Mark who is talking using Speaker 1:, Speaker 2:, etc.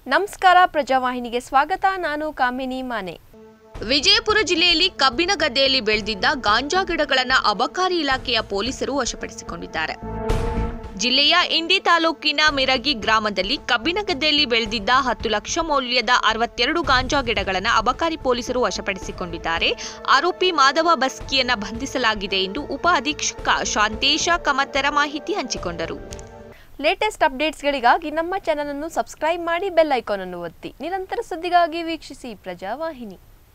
Speaker 1: ನಮಸ್ಕಾರ ಪ್ರಜಾವಾಹಿನಿಗೆ ಸ್ವಾಗತ ನಾನು ಕಾಮಿನಿ ಮಾನೆ
Speaker 2: ವಿಜಯಪುರ ಜಿಲ್ಲೆಯಲ್ಲಿ ಕಬ್ಬಿನ ಗದ್ದೆಯಲ್ಲಿ ಬೆಳೆದಿದ್ದ ಗಾಂಜಾ ಗಿಡಗಳನ್ನು ಅಬಕಾರಿ ಇಲಾಖೆಯ ಪೊಲೀಸರು ವಶಪಡಿಸಿಕೊಂಡಿದ್ದಾರೆ ಜಿಲ್ಲೆಯ ಇಂಡಿ ತಾಲೂಕಿನ ಮಿರಗಿ ಗ್ರಾಮದಲ್ಲಿ ಕಬ್ಬಿನ ಗದ್ದೆಯಲ್ಲಿ ಬೆಳೆದಿದ್ದ ಹತ್ತು ಲಕ್ಷ ಮೌಲ್ಯದ ಅರವತ್ತೆರಡು ಗಾಂಜಾ ಗಿಡಗಳನ್ನು ಅಬಕಾರಿ ಪೊಲೀಸರು ವಶಪಡಿಸಿಕೊಂಡಿದ್ದಾರೆ ಆರೋಪಿ ಮಾಧವ ಬಸ್ಕಿಯನ್ನ ಬಂಧಿಸಲಾಗಿದೆ ಎಂದು ಉಪ ಅಧೀಕ್ಷಕ ಶಾಂತೇಶ ಕಮತ್ತರ ಮಾಹಿತಿ ಹಂಚಿಕೊಂಡರು
Speaker 1: ಲೇಟೆಸ್ಟ್ ಅಪ್ಡೇಟ್ಸ್ಗಳಿಗಾಗಿ ನಮ್ಮ ಚಾನಲ್ ಅನ್ನು ಸಬ್ಸ್ಕ್ರೈಬ್ ಮಾಡಿ ಬೆಲ್ ಐಕಾನ್ ಅನ್ನು ಒತ್ತಿ ನಿರಂತರ ಸುದ್ದಿಗಾಗಿ ವೀಕ್ಷಿಸಿ ಪ್ರಜಾವಾಹಿನಿ